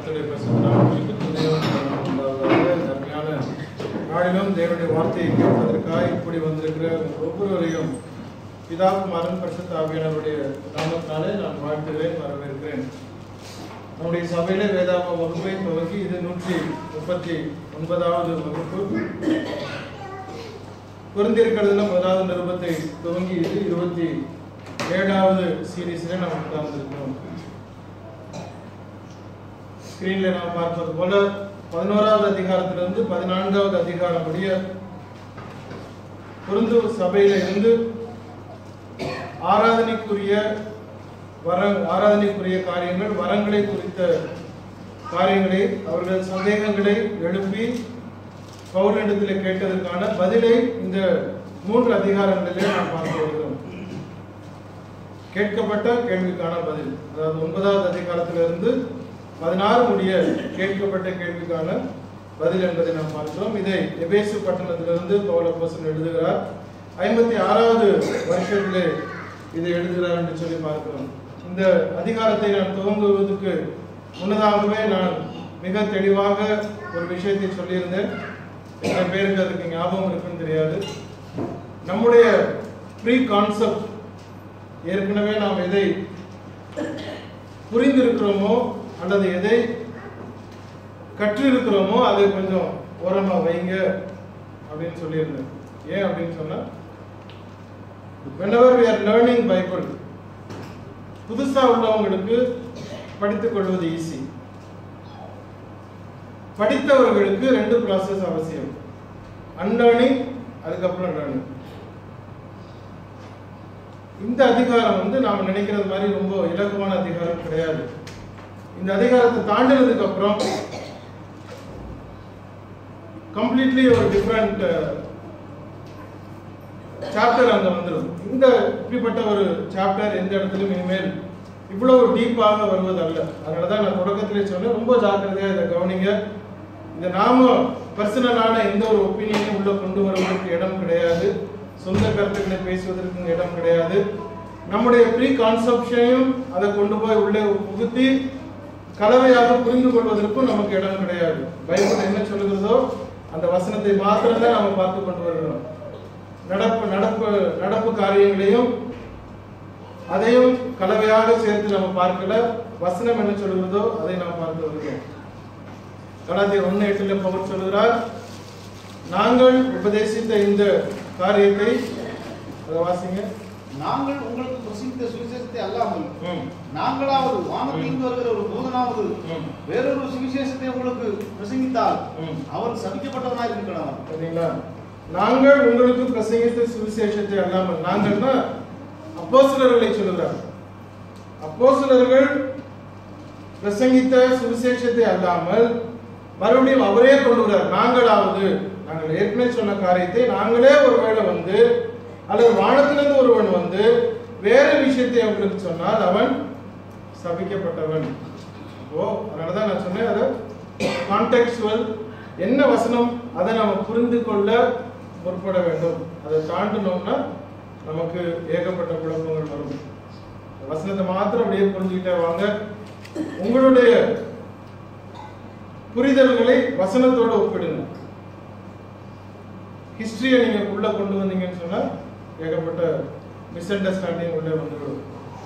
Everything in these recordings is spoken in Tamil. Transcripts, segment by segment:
கர்த்தருடைய பரிசுத்த நாமத்திற்கு துதியும் கனமும் உண்டாவதாக. இந்த அருமையான நாளிலும் தேவனுடைய வார்த்தையை கேட்பதற்காக இப்படி வந்திருக்கிற ஒவ்வொருவரையும் பிதாகுமாரன் பரிசுத்த ஆவியானவருடைய நாமத்தினாலே நான் வாழ்த்துகிறேன் வரவேற்கிறேன் நம்முடைய சபையிலே வேதாம வகுப்பை துவங்கி இது நூற்றி முப்பத்தி ஒன்பதாவது வகுப்பு பொருந்திருக்கிறதுல முதலாவது நிருபத்தை துவங்கி இது இருபத்தி ஏழாவது சீரீஸ்ல நாம் உட்கார்ந்திருக்கிறோம் ஸ்கிரீன்ல நாம் பார்ப்பது போல பதினோராவது அதிகாரத்திலிருந்து பதினான்காவது அதிகாரம் முடிய பொருந்து சபையில இருந்து ஆராதனைக்குரிய வர ஆராதனைக்குரிய காரியங்கள் வரங்களை குறித்த காரியங்களை அவர்கள் சந்தேகங்களை எழுப்பி பவுலிடத்தில் கேட்டதற்கான பதிலை இந்த மூன்று அதிகாரங்களிலே நாம் பார்த்து வருகிறோம் கேட்கப்பட்ட கேள்விக்கான பதில் அதாவது ஒன்பதாவது அதிகாரத்திலிருந்து பதினாறு முடிய கேட்கப்பட்ட கேள்விக்கான பதில் என்பதை நாம் பார்க்கிறோம் இதை எபேசு பட்டணத்திலிருந்து பவுலப்போசன் எழுதுகிறார் ஐம்பத்தி ஆறாவது வருஷத்திலே இதை எழுதுகிறார் என்று சொல்லி பார்க்கிறோம் இந்த அதிகாரத்தை நான் துவங்குவதற்கு முன்னதாகவே நான் மிக தெளிவாக ஒரு விஷயத்தை சொல்லியிருந்தேன் எத்தனை பேருக்கு அதுக்கு ஞாபகம் இருக்குன்னு தெரியாது நம்முடைய ப்ரீ கான்செப்ட் ஏற்கனவே நாம் எதை புரிந்திருக்கிறோமோ அல்லது எதை கற்றிருக்கிறோமோ அதை கொஞ்சம் ஓரமா வைங்க அப்படின்னு சொல்லியிருந்தேன் ஏன் அப்படின்னு சொன்னா whenever we are learning Bible புதுசா உள்ளவங்களுக்கு படித்துக் கொள்வது ஈஸி படித்தவர்களுக்கு ரெண்டு ப்ராசஸ் அவசியம் அன்லேர்னிங் அதுக்கப்புறம் லேர்னிங் இந்த அதிகாரம் வந்து நாம நினைக்கிறது மாதிரி ரொம்ப இலகுவான அதிகாரம் கிடையாது இந்த அதிகாரத்தை தாண்டினதுக்கு அப்புறம் கம்ப்ளீட்லி ஒரு டிஃப்ரெண்ட் சாப்டர் அங்க வந்துடும் இந்த இப்படிப்பட்ட ஒரு சாப்டர் எந்த இடத்துலயும் இனிமேல் இவ்வளவு டீப்பாக வருவதல்ல அதனால தான் நான் தொடக்கத்திலே சொன்னேன் ரொம்ப ஜாக்கிரதையா இதை கவனிங்க இந்த நாம பர்சனலான எந்த ஒரு ஒப்பீனியனையும் உள்ள கொண்டு வருவதற்கு இடம் கிடையாது சொந்த கருத்துக்களை பேசுவதற்கு இடம் கிடையாது நம்முடைய ப்ரீ கான்செப்ஷனையும் அதை கொண்டு போய் உள்ளே புகுத்தி கலவையாக புரிந்து கொள்வதற்கும் நமக்கு இடம் கிடையாது பைபிள் என்ன சொல்லுகிறதோ அந்த வசனத்தை மாத்திரம் தான் நாம பார்த்து கொண்டு வருகிறோம் நடப்பு நடப்பு நடப்பு காரியங்களையும் அதையும் கலவையாக சேர்த்து நம்ம பார்க்கல வசனம் என்ன சொல்லுகிறதோ அதை நாம் பார்த்து வருகிறோம் கலாத்தியர் ஒன்னு எட்டுல பவுல் சொல்கிறார் நாங்கள் உபதேசித்த இந்த காரியத்தை அதை வாசிங்க நாங்கள் உங்களுக்கு பிரசித்த சுவிசேஷத்தை அல்லாமல் ம், நாங்களாவது வானத்திலிருந்து வருகிற ஒரு தூதனாவது ம், வேறொரு சுவிசேஷத்தை உங்களுக்கு பிரசங்கித்தால் ம். அவன் சபிக்கப்பட்டவனாய் இருக்கிறான் சரிங்களா நாங்கள் உங்களுக்கு பிரசங்கித்த சுவிசேஷத்தை அல்லாமல் நாங்கள்னா அப்போஸ்தலர்களை சொல்லுகிறார் அப்போஸ்தலர்கள் பிரசங்கித்த சுவிசேஷத்தை அல்லாமல் மறுபடியும் அவரே கொண்டு வரார் நாங்களாவது நாங்கள் ஏற்கனவே சொன்ன காரியத்தை நாங்களே ஒருவேளை வந்து அல்லது வானத்திலிருந்து ஒருவன் வந்து வேற விஷயத்தை அவங்களுக்கு சொன்னால் அவன் சபிக்கப்பட்டவன் ஓ அதனாலதான் நான் சொன்னேன் அதை கான்டெக்சுவல் என்ன வசனம் அதை நாம புரிந்து கொள்ள முற்பட வேண்டும் அதை தாண்டினோம்னா நமக்கு ஏகப்பட்ட குழப்பங்கள் வரும் இந்த வசனத்தை மாத்திரம் அப்படியே புரிஞ்சுக்கிட்டே வாங்க உங்களுடைய புரிதல்களை வசனத்தோட ஒப்பிடுங்க ஹிஸ்டரியை நீங்க உள்ள கொண்டு வந்தீங்கன்னு சொன்னா ஏகப்பட்ட மிஸ் அண்டர்ஸ்டாண்டிங் உள்ள வந்துடும்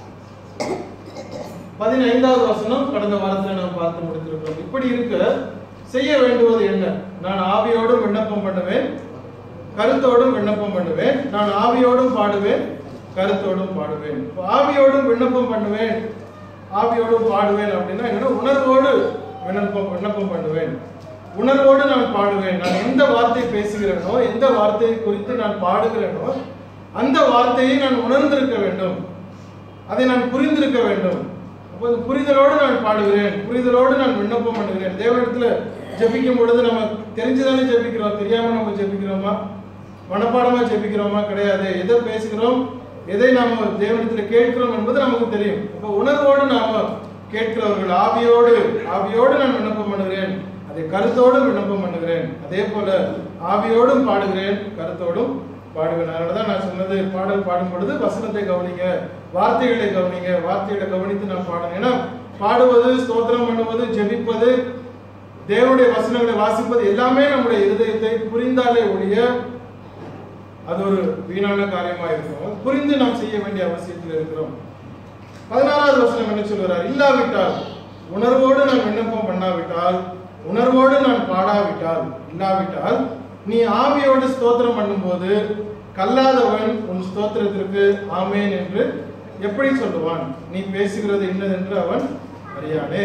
பதினைந்தாவது வசனம் கடந்த வாரத்தில் நாம் பார்த்து முடித்திருக்கிறோம் இப்படி இருக்க செய்ய வேண்டுவது என்ன நான் ஆவியோடும் விண்ணப்பம் பண்ணுவேன் கருத்தோடும் விண்ணப்பம் பண்ணுவேன் நான் ஆவியோடும் பாடுவேன் கருத்தோடும் பாடுவேன் இப்ப ஆவியோடும் விண்ணப்பம் பண்ணுவேன் ஆவியோடும் பாடுவேன் அப்படின்னா என்னன்னா உணர்வோடு விண்ணப்பம் விண்ணப்பம் பண்ணுவேன் உணர்வோடு நான் பாடுவேன் நான் எந்த வார்த்தை பேசுகிறேனோ எந்த வார்த்தையை குறித்து நான் பாடுகிறேனோ அந்த வார்த்தையை நான் உணர்ந்திருக்க வேண்டும் அதை நான் புரிந்திருக்க வேண்டும் அப்போ அந்த புரிதலோடு நான் பாடுகிறேன் புரிதலோடு நான் விண்ணப்பம் பண்ணுகிறேன் தேவனிடத்துல ஜெபிக்கும் பொழுது நம்ம தெரிஞ்சுதானே ஜெபிக்கிறோம் தெரியாம நம்ம ஜெபிக்கிறோமா மனப்பாடமா ஜெபிக்கிறோமா கிடையாது எதை பேசுகிறோம் எதை நாம தேவனிடத்துல கேட்கிறோம் என்பது நமக்கு தெரியும் அப்போ உணர்வோடு நாம கேட்கிறவர்கள் ஆவியோடு ஆவியோடு நான் விண்ணப்பம் பண்ணுகிறேன் அதை கருத்தோடு விண்ணப்பம் பண்ணுகிறேன் அதே போல ஆவியோடும் பாடுகிறேன் கருத்தோடும் பாடுவேன் அதனால தான் நான் சொன்னது பாடல் பாடும் பொழுது வசனத்தை கவனிங்க வார்த்தைகளை கவனிங்க வார்த்தைகளை கவனித்து நான் பாடணும் ஏன்னா பாடுவது ஸ்தோத்திரம் பண்ணுவது ஜெபிப்பது தேவனுடைய வசனங்களை வாசிப்பது எல்லாமே நம்முடைய இருதயத்தை புரிந்தாலே ஒழிய அது ஒரு வீணான காரியமா இருக்கும் அது புரிந்து நாம் செய்ய வேண்டிய அவசியத்தில் இருக்கிறோம் பதினாறாவது வசனம் என்ன சொல்கிறார் இல்லாவிட்டால் உணர்வோடு நான் விண்ணப்பம் பண்ணாவிட்டால் உணர்வோடு நான் பாடாவிட்டால் இல்லாவிட்டால் நீ ஆவியோடு ஸ்தோத்திரம் பண்ணும்போது கல்லாதவன் உன் ஸ்தோத்திரத்திற்கு ஆமேன் என்று எப்படி சொல்லுவான் நீ பேசுகிறது இன்னதென்று அவன் அறியானே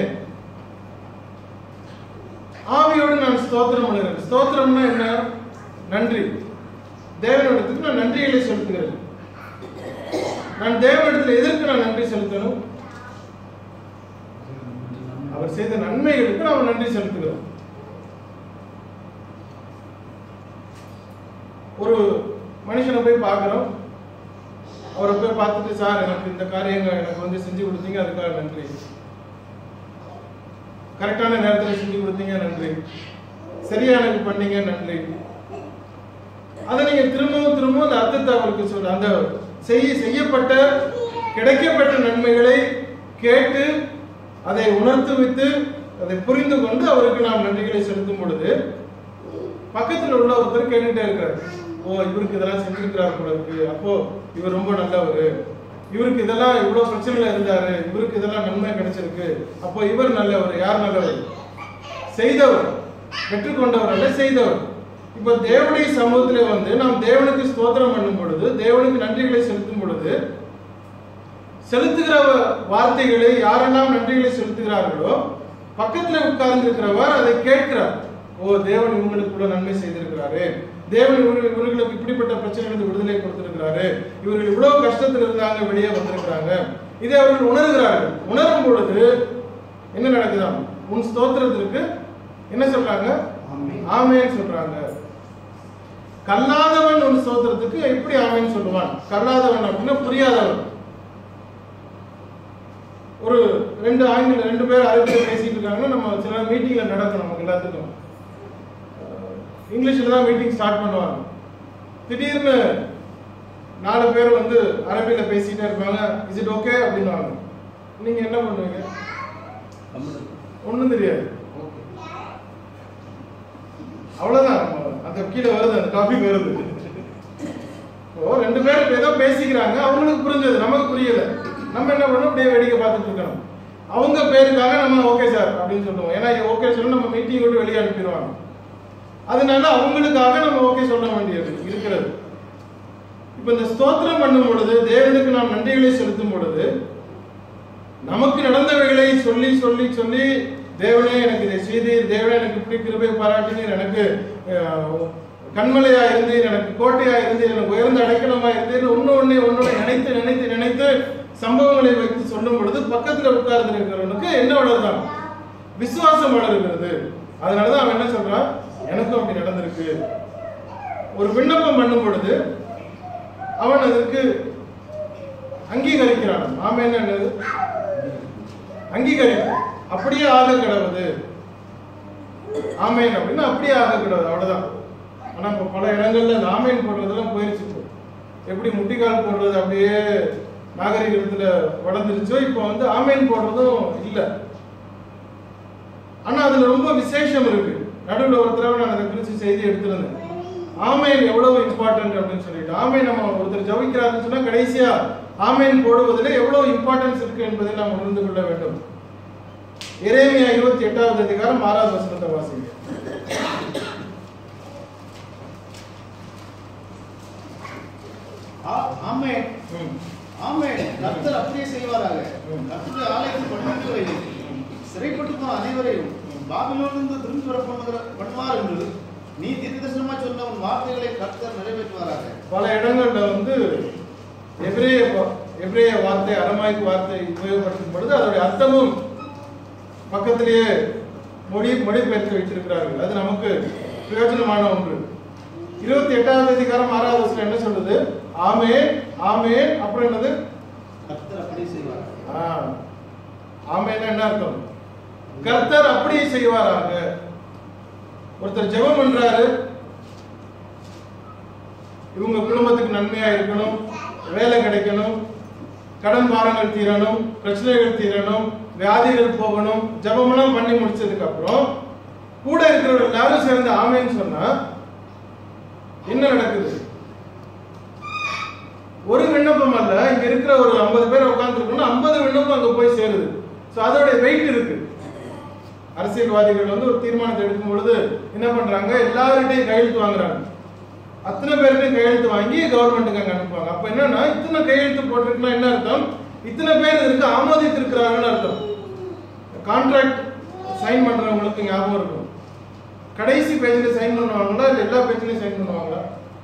ஆவியோடு நான் ஸ்தோத்திரம் பண்ணுகிறேன் ஸ்தோத்திரம்னா என்ன நன்றி தேவனிடத்துக்கு நான் நன்றிகளை செலுத்துகிறேன் நான் தேவனிடத்தில் எதற்கு நான் நன்றி செலுத்தணும் அவர் செய்த நன்மைகளுக்கு நாம் நன்றி செலுத்துகிறோம் ஒரு மனுஷனை போய் பார்க்கிறோம் அவரை போய் பார்த்துட்டு சார் எனக்கு இந்த காரியங்கள் எனக்கு வந்து செஞ்சு கொடுத்தீங்க அதுக்காக நன்றி கரெக்டான நேரத்தில் செஞ்சு கொடுத்தீங்க நன்றி சரியா எனக்கு பண்ணீங்க நன்றி அதை நீங்க திரும்பவும் திரும்பவும் அந்த அர்த்தத்தை அவருக்கு சொல்ல அந்த செய்ய செய்யப்பட்ட கிடைக்கப்பட்ட நன்மைகளை கேட்டு அதை உணர்த்து வைத்து அதை புரிந்து கொண்டு அவருக்கு நாம் நன்றிகளை செலுத்தும் பொழுது பக்கத்தில் உள்ள ஒருத்தர் கேட்டுட்டே இருக்காரு ஓ இவருக்கு இதெல்லாம் செஞ்சிருக்கிறார் போல இருக்கு அப்போ இவர் ரொம்ப நல்லவர் இவருக்கு இதெல்லாம் இவ்வளவு பிரச்சனைல இருந்தாரு இவருக்கு இதெல்லாம் நன்மை கிடைச்சிருக்கு அப்போ இவர் நல்லவர் யார் நல்லவர் செய்தவர் பெற்றுக்கொண்டவர் அல்ல செய்தவர் இப்ப தேவனுடைய சமூகத்திலே வந்து நாம் தேவனுக்கு ஸ்தோத்திரம் பண்ணும் பொழுது தேவனுக்கு நன்றிகளை செலுத்தும் பொழுது செலுத்துகிற வார்த்தைகளை யாரெல்லாம் நன்றிகளை செலுத்துகிறார்களோ பக்கத்துல உட்கார்ந்து இருக்கிறவர் அதை கேட்கிறார் ஓ தேவன் இவங்களுக்குள்ள நன்மை செய்திருக்கிறாரு தேவன் இவர்கள் இவர்களுக்கு இப்படிப்பட்ட பிரச்சனைகளுக்கு விடுதலை கொடுத்திருக்கிறாரு இவர்கள் இவ்வளவு கஷ்டத்தில் இருந்தாங்க வெளியே வந்திருக்கிறாங்க இதை அவர்கள் உணர்கிறார்கள் உணரும் பொழுது என்ன நடக்குதாம் உன் ஸ்தோத்திரத்திற்கு என்ன சொல்றாங்க ஆமென். ஆமேன்னு சொல்றாங்க கல்லாதவன் உன் ஸ்தோத்திரத்துக்கு எப்படி ஆமேன்னு சொல்லுவான் கல்லாதவன் அப்படின்னா புரியாதவன் ஒரு ரெண்டு ஆங்கில ரெண்டு பேர் அரபியில் பேசிட்டு இருக்காங்கன்னா நம்ம சில மீட்டிங்ல நடக்கும் நமக்கு எல்லாத்துக்கும் அஹ் இங்கிலீஷ்ல தான் மீட்டிங் ஸ்டார்ட் பண்ணுவாங்க திடீர்னு நாலு பேர் வந்து அரபியில பேசிட்டே இருப்பாங்க இஸ் இட் ஓகே அப்படின்னுவாங்க நீங்க என்ன பண்ணுவீங்க ஒண்ணும் தெரியாது அவ்வளவுதான் நம்ம அந்த கீழே வருது அந்த டாபிக் வருது இப்போ ரெண்டு பேரும் இப்ப ஏதோ பேசிக்கிறாங்க அவங்களுக்கு புரிஞ்சது நமக்கு புரியல நம்ம என்ன பண்ணணும் அப்படியே வேடிக்கை பார்த்துட்டு இருக்கணும் அவங்க பேருக்காக நம்ம ஓகே சார் அப்படின்னு சொல்லுவோம் ஏன்னா ஓகே சொல்லி நம்ம மீட்டிங் விட்டு வெளியே அனுப்பிடுவாங்க அதனால அவங்களுக்காக நம்ம ஓகே சொல்ல வேண்டியது இருக்கிறது இப்ப இந்த ஸ்தோத்திரம் பண்ணும் பொழுது தேவனுக்கு நாம் நன்றிகளை செலுத்தும் பொழுது நமக்கு நடந்தவைகளை சொல்லி சொல்லி சொல்லி தேவனே எனக்கு இதை செய்தீர் தேவனே எனக்கு இப்படி கிருபை பாராட்டினீர் எனக்கு அஹ், கண்மலையா இருந்தீர் எனக்கு கோட்டையா இருந்தீர் எனக்கு உயர்ந்த அடைக்கலமா இருந்தீர் ஒண்ணு ஒண்ணே ஒன்னோட நினைத்து நினைத்து நினைத்து சம்பவங்களை வைத்து சொல்லும் பொழுது பக்கத்துல உட்கார்ந்து இருக்கிறவனுக்கு என்ன வளருதான் விசுவாசம் வளருகிறது அதனாலதான் அவன் என்ன சொல்றான் எனக்கும் அப்படி நடந்திருக்கு ஒரு விண்ணப்பம் பண்ணும் பொழுது அவன் அதற்கு அங்கீகரிக்கிறான் ஆமே என்னது அங்கீகரிப்பு அப்படியே ஆக கிடவுது ஆமேன் அப்படின்னா அப்படியே ஆக கிடவுது அவ்வளவுதான் ஆனா இப்ப பல இடங்கள்ல இந்த ஆமேன் போடுறதெல்லாம் போயிருச்சு இப்போ. எப்படி முட்டிக்கால் போடுறது அப்படியே நாகரிகத்துல வளர்ந்துருச்சோ இப்போ வந்து ஆமேன் போடுறதும் இல்ல ஆனா அதுல ரொம்ப விசேஷம் இருக்கு நடுவுல ஒரு தடவை நான் அதை குறிச்சு செய்தி எடுத்திருந்தேன் ஆமேன் எவ்வளவு இம்பார்ட்டன்ட் அப்படின்னு சொல்லிட்டு ஆமேன் நம்ம ஒருத்தர் ஜபிக்கிறாருன்னு சொன்னா கடைசியா ஆமேன் போடுவதில் எவ்வளவு இம்பார்ட்டன்ஸ் இருக்கு என்பதை நாம் உணர்ந்து கொள்ள வேண்டும் எரேமியா இருபத்தி எட்டாவது அதிகாரம் ஆறாவது வசனத்தை வாசிங்க ஆ- ஆமென் ம். ஆமென் கர்த்தர் அப்படியே செய்வாராக ம். கர்த்தருடைய ஆலயத்தில் பட்டணங்களையும் சிறைப்பட்டு போன அனைவரையும் பாபிலோனிலிருந்து திரும்பி வர பண்ணுகிற பண்ணுவார் என்று நீ தீர்க்கதரிசனமா சொன்ன உன் வார்த்தைகளை கர்த்தர் நிறைவேற்றுவாராக பல இடங்கள்ல வந்து எபிரேய வா- எபிரேய வார்த்தை அரமாய்க்கு வார்த்தை உபயோகப்படுத்தும் பொழுது அதோடைய அர்த்தமும் பக்கத்திலேயே மொழி மொழிபெயர்த்து வைத்திருக்கிறார்கள் அது நமக்கு பிரயோஜனமான ஒன்று இருபத்தி எட்டாவது அதிகாரம் ஆறாவது வசனம் என்ன சொல்லுது ஆமே ஆமே அப்புறம் என்னது கர்த்தர் அப்படியே செய்வாராக ஆ, ஆமேன்னா என்ன அர்த்தம் கர்த்தர் அப்படியே செய்வாராக ஒருத்தர் ஜெபம் பண்றாரு இவங்க குடும்பத்துக்கு நன்மையா இருக்கணும் வேலை கிடைக்கணும் கடன் பாரங்கள் தீரணும் பிரச்சனைகள் தீரணும் வியாதிகள் போகணும் ஜெபமெல்லாம் பண்ணி முடிச்சதுக்கு அப்புறம் கூட இருக்கிறவங்க எல்லாரும் சேர்ந்து ஆமேன்னு சொன்னா என்ன நடக்குது ஒரு விண்ணப்பம் அல்ல இங்க இருக்கிற ஒரு ஐம்பது பேர் உட்கார்ந்துருக்கணும் ஐம்பது விண்ணப்பம் அங்க போய் சேருது ஸோ அதோட வெயிட் இருக்கு அரசியல்வாதிகள் வந்து ஒரு தீர்மானத்தை எடுக்கும் பொழுது என்ன பண்றாங்க எல்லார்கிட்டையும் கையெழுத்து வாங்குறாங்க அத்தனை பேர்கிட்டையும் கையெழுத்து வாங்கி கவர்மெண்ட்டுக்கு அங்க அனுப்புவாங்க அப்ப என்னன்னா இத்தனை கையெழுத்து போட்டிருக்கலாம் என்ன அர்த்தம் இத்தனை பேர் இதுக்கு ஆமோதித்திருக்கிறாங்கன்னு அர்த்தம் கான்ட்ராக்ட் சைன் பண்றவங்களுக்கு ஞாபகம் இருக்கும் கடைசி பேஜ்ல சைன் பண்ணுவாங்களா இல்ல எல்லா பேஜ்லயும் சைன் பண்ணுவாங்களா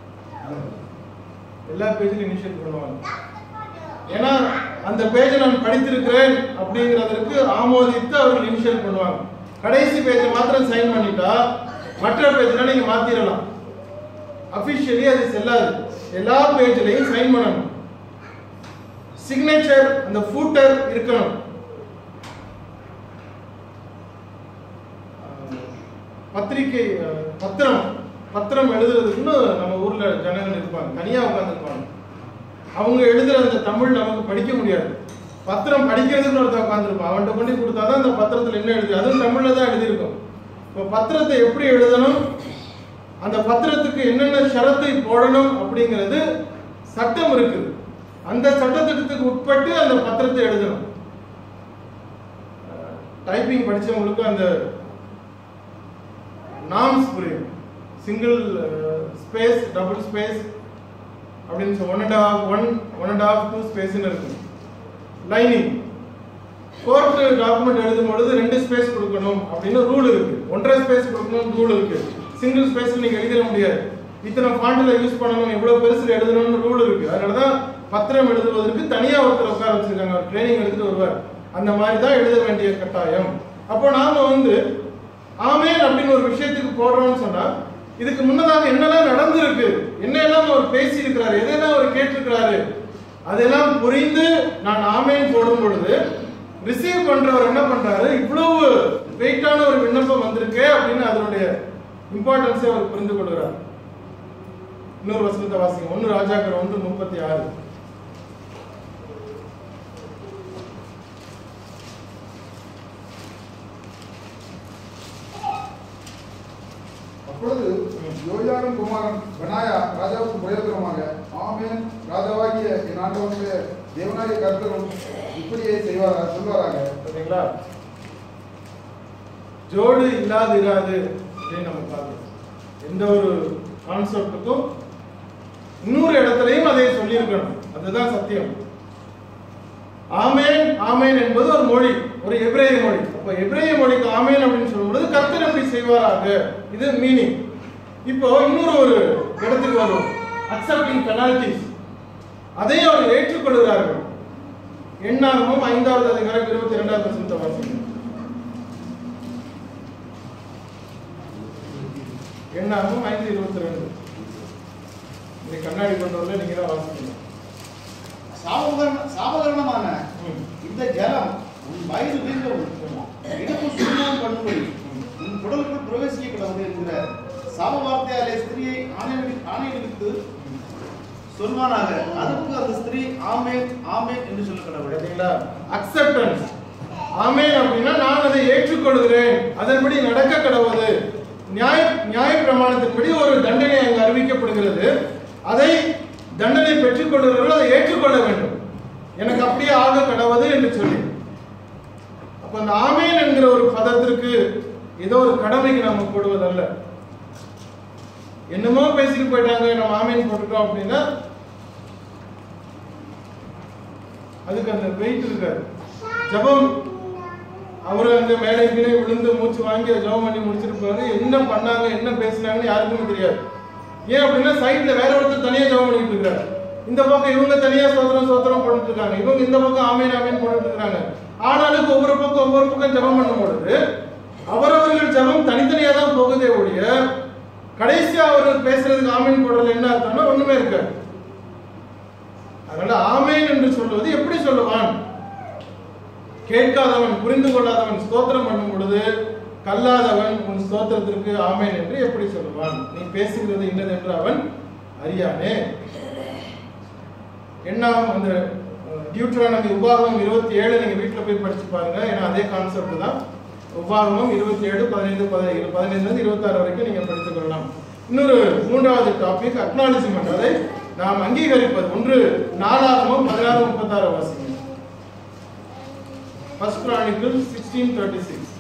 எல்லா பேஜ்லயும் இனிஷியேட் பண்ணுவாங்க ஏன்னா அந்த பேஜை நான் படித்திருக்கிறேன் அப்படிங்கிறதற்கு ஆமோதித்து அவர்கள் இனிஷியேட் பண்ணுவாங்க கடைசி பேஜை மாத்திரம் சைன் பண்ணிட்டா மற்ற பேஜ்ல நீங்க மாத்திரலாம் அபிஷியலி அது செல்லாது எல்லா பேஜ்லயும் சைன் பண்ணணும் சிக்னேச்சர் அந்த ஃபூட்டர் இருக்கணும் பத்திரிகை அஹ், பத்திரம் பத்திரம் எழுதுறதுக்குன்னு நம்ம ஊர்ல ஜனங்கள் இருப்பாங்க தனியா உட்காந்துருப்பாங்க அவங்க எழுதுற அந்த தமிழ் நமக்கு படிக்க முடியாது பத்திரம் படிக்கிறதுன்னு ஒருத்தன் உட்காந்துருப்பான் அவன்கிட்ட கொண்டு போய் கொடுத்தாதான் அந்த பத்திரத்துல என்ன எழுதி அதுவும் தமிழ்ல தான் எழுதியிருக்கும் இப்போ பத்திரத்தை எப்படி எழுதணும் அந்த பத்திரத்துக்கு என்னென்ன ஷரத்தை போடணும் அப்படிங்கிறது சட்டம் இருக்குது அந்த சட்டத்திட்டத்துக்கு உட்பட்டு அந்த பத்திரத்தை எழுதணும் டைப்பிங் படிச்சவங்களுக்கு அந்த நாம்ஸ் புரியும் சிங்கிள் ஸ்பேஸ் டபுள் ஸ்பேஸ் அப்படின்னு சொல்லி one and half one one and half two ஸ்பேஸ்னு இருக்கு லைனிங் கோர்ட் டாக்குமெண்ட் எழுதும் பொழுது ரெண்டு ஸ்பேஸ் கொடுக்கணும் அப்படின்னு ரூல் இருக்கு ஒன்றரை ஸ்பேஸ் கொடுக்கணும் ரூல் இருக்கு சிங்கிள் ஸ்பேஸ் நீங்க எழுதிட முடியாது இத்தனை ஃபாண்ட்ல யூஸ் பண்ணணும் எவ்வளவு பெருசுல எழுதணும்னு ரூல் இருக்கு அதனாலதான் பத்திரம் எழுதுவதற்கு தனியா ஒருத்தர் உட்கார வச்சிருக்காங்க அவர் ட்ரைனிங் எடுத்துட்டு வருவார் அந்த மாதிரி தான் எழுத வேண்டிய கட்டாயம் அப்போ நாம வந்து ஆமேன் அப்படின்னு ஒரு விஷயத்துக்கு போடுறோம்னு சொன்னா இதுக்கு முன்னதாக என்னெல்லாம் நடந்திருக்கு என்னெல்லாம் அவர் பேசி இருக்கிறாரு எதெல்லாம் அவர் கேட்டிருக்கிறாரு அதெல்லாம் புரிந்து நான் ஆமேன் போடும் பொழுது ரிசீவ் பண்றவர் என்ன பண்றாரு இவ்வளவு வெயிட்டான ஒரு விண்ணப்பம் வந்திருக்கே அப்படின்னு அதனுடைய இம்பார்ட்டன்ஸை அவர் புரிந்து கொள்கிறார் இன்னொரு வசனத்தை வாசிங்க ஒன்னு ராஜாக்கள் ஒன்று முப்பத்தி ஆறு அப்பொழுது யோயாவின் குமாரன் பெனாயா ராஜாவுக்கு பிரயோஜனமாக ஆமேன் ராஜாவாகிய என் ஆண்டவனுடைய தேவனாய கர்த்தரும் இப்படியே செய்வாரா சொல்வாராக சரிங்களா ஜோடு இல்லாது இராது அப்படின்னு நம்ம பார்க்கணும் எந்த ஒரு கான்செப்டுக்கும் இன்னொரு இடத்துலயும் அதை சொல்லியிருக்கணும் அதுதான் சத்தியம் ஆமேன் ஆமேன் என்பது ஒரு மொழி ஒரு எபிரேய மொழி அப்ப எபிரேய மொழிக்கு ஆமேன் அப்படின்னு சொல்லும்போது கர்த்தர் எப்படி செய்வாராக இது மீனிங் இப்போ இன்னொரு ஒரு இடத்துக்கு வரும் அக்செப்டிங் பெனால்டிஸ் அதை அவர் ஏற்றுக்கொள்கிறார்கள் எண்ணாகமும் ஐந்தாவது அதிகாரம் இருபத்தி இரண்டாவது வசனத்தை வாசிங்க எண்ணாகமும் ஐந்து இருபத்தி ரெண்டு இந்த கண்ணாடி கொண்டு வரல நீங்க தான் வாசிக்கணும் சாபகரண சாபகரணமான ம். இந்த ஜலம் உன் வயிறு வீங்கவும் இடுப்பு சுண்ணம் பண்ணும்படி உன் குடலுக்குள் பிரவேசிக்க கிடவது என்கிற சாப வார்த்தையாலே ஸ்திரியை ஆணையிடு ஆணையிடுவித்து சொல்வானாக அதற்கு அந்த ஸ்திரீ ஆமேன் ஆமேன் என்று சொல்ல கடவுள் பார்த்தீங்களா அக்செப்டன்ஸ் ஆமென் அப்படின்னா நான் அதை ஏற்றுக்கொள்கிறேன் அதன்படி நடக்க கடவுது நியாய நியாய பிரமாணத்தின்படி ஒரு தண்டனை அங்கு அறிவிக்கப்படுகிறது அதை தண்டனை பெற்றுக்கொள்கிறவர்கள் அதை ஏற்றுக்கொள்ள வேண்டும் எனக்கு அப்படியே ஆக கடவுது என்று சொல்லி அப்ப அந்த ஆமேன் என்கிற ஒரு பதத்திற்கு ஏதோ ஒரு கடமைக்கு நம்ம போடுவதல்ல என்னமோ பேசிட்டு போயிட்டாங்க நம்ம ஆமேன் போட்டுட்டோம் அப்படின்னா அதுக்கு அந்த வெயிட் இருக்காது ஜெபம் அவரு அந்த மேடை கீழே விழுந்து மூச்சு வாங்கி ஜெபம் பண்ணி முடிச்சிருப்பாரு என்ன பண்ணாங்க என்ன பேசினாங்கன்னு யாருக்குமே தெரியாது ஏன் அப்படின்னா சைட்ல வேற ஒருத்தர் தனியா ஜெபம் பண்ணிட்டு இருக்காரு இந்த பக்கம் இவங்க தனியா சோத்திரம் சோத்திரம் பண்ணிட்டு இருக்காங்க இவங்க இந்த பக்கம் ஆமேன் ஆமேன் பண்ணிட்டு இருக்காங்க ஆனாலும் ஒவ்வொரு பக்கம் ஒவ்வொரு பக்கம் ஜெபம் பண்ணும் பொழுது அவரவர்கள் ஜெபம் தனித்தனியா தான் போகுதே ஒழிய கடைசியா அவர் பேசுறதுக்கு ஆமேன் போடுறதுல என்ன அர்த்தம்னா ஒண்ணுமே இருக்காது அதனால ஆமேன் என்று சொல்வது எப்படி சொல்லுவான் கேட்காதவன் புரிந்து கொள்ளாதவன் ஸ்தோத்திரம் பண்ணும் பொழுது கல்லாதவன் உன் ஸ்தோத்திரத்திற்கு ஆமேன் என்று எப்படி சொல்லுவான் நீ பேசுகிறது இன்னது என்று அவன் அறியானே எண்ணாம் அந்த டியூட்ரானமி உபாகமம் இருபத்தி ஏழு நீங்க வீட்டுல போய் படிச்சு பாருங்க ஏன்னா அதே கான்செப்ட் தான் உபாகமம் இருபத்தி ஏழு பதினைந்து பதினைந்து பதினைந்துலேருந்து இருபத்தாறு வரைக்கும் நீங்க படித்துக் கொள்ளலாம் இன்னொரு மூன்றாவது டாபிக் அக்னாலஜிமெண்ட் அதை நாம் அங்கீகரிப்பது ஒன்று நாலாகமும் பதினாறு முப்பத்தாறு வாசிங்க first Chronicles sixteen thirty six